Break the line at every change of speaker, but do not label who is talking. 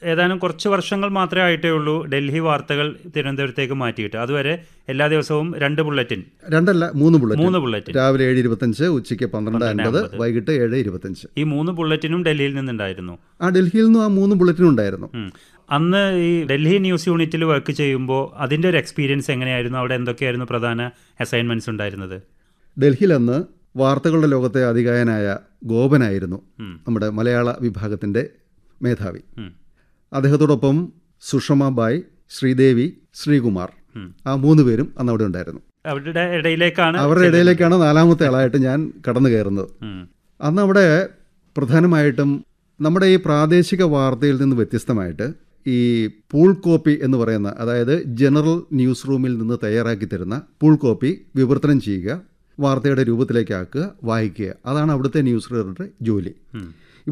ഏതാനും കുറച്ച് വർഷങ്ങൾ മാത്രമേ ആയിട്ടേ ഉള്ളൂ ഡൽഹി വാർത്തകൾ തിരുവനന്തപുരത്തേക്ക് മാറ്റിയിട്ട് അതുവരെ എല്ലാ ദിവസവും രണ്ട് ബുള്ളറ്റിൻ
രണ്ടല്ല മൂന്ന് ബുള്ളറ്റ്
മൂന്ന് ബുള്ളറ്റിൻ
രാവിലെ ഏഴ് ഇരുപത്തഞ്ച് ഉച്ചയ്ക്ക് പന്ത്രണ്ട് അൻപത് വൈകിട്ട് ഏഴ് ഇരുപത്തഞ്ച്
ഈ മൂന്ന് ബുള്ളറ്റിനും ഡൽഹിയിൽ നിന്നുണ്ടായിരുന്നു
ആ ഡൽഹിയിൽ നിന്നും ആ മൂന്ന് ബുള്ളറ്റിനും ഉണ്ടായിരുന്നു
ഉം. അന്ന് ഈ ഡൽഹി ന്യൂസ് യൂണിറ്റിൽ വർക്ക് ചെയ്യുമ്പോൾ അതിൻ്റെ ഒരു എക്സ്പീരിയൻസ് എങ്ങനെയായിരുന്നു അവിടെ എന്തൊക്കെയായിരുന്നു പ്രധാന അസൈൻമെന്റ്സ് ഉണ്ടായിരുന്നത്
ഡൽഹിയിൽ അന്ന് വാർത്തകളുടെ ലോകത്തെ അധികായനായ ഗോപനായിരുന്നു
ഉം.
നമ്മുടെ മലയാള വിഭാഗത്തിൻ്റെ മേധാവി
ഉം.
അദ്ദേഹത്തോടൊപ്പം സുഷമ ബായ് ശ്രീദേവി ശ്രീകുമാർ
ഉം.
ആ മൂന്ന് പേരും അന്ന് അവിടെ ഉണ്ടായിരുന്നു
അവരുടെ ഇടയിലേക്കാണ്
അവരുടെ ഇടയിലേക്കാണ് നാലാമത്തെ ആളായിട്ട് ഞാൻ കടന്നു കയറുന്നത്
ഉം.
അന്ന് അവിടെ പ്രധാനമായിട്ടും നമ്മുടെ ഈ പ്രാദേശിക വാർത്തയിൽ നിന്ന് വ്യത്യസ്തമായിട്ട് ഈ പൂൾ കോപ്പി എന്ന് പറയുന്ന അതായത് ജനറൽ ന്യൂസ് റൂമിൽ നിന്ന് തയ്യാറാക്കി തരുന്ന പൂൾ കോപ്പി വിവർത്തനം ചെയ്യുക വാർത്തയുടെ രൂപത്തിലേക്ക് ആക്കുക വായിക്കുക അതാണ് അവിടുത്തെ ന്യൂസ് റീഡറുടെ ജോലി
ഉം.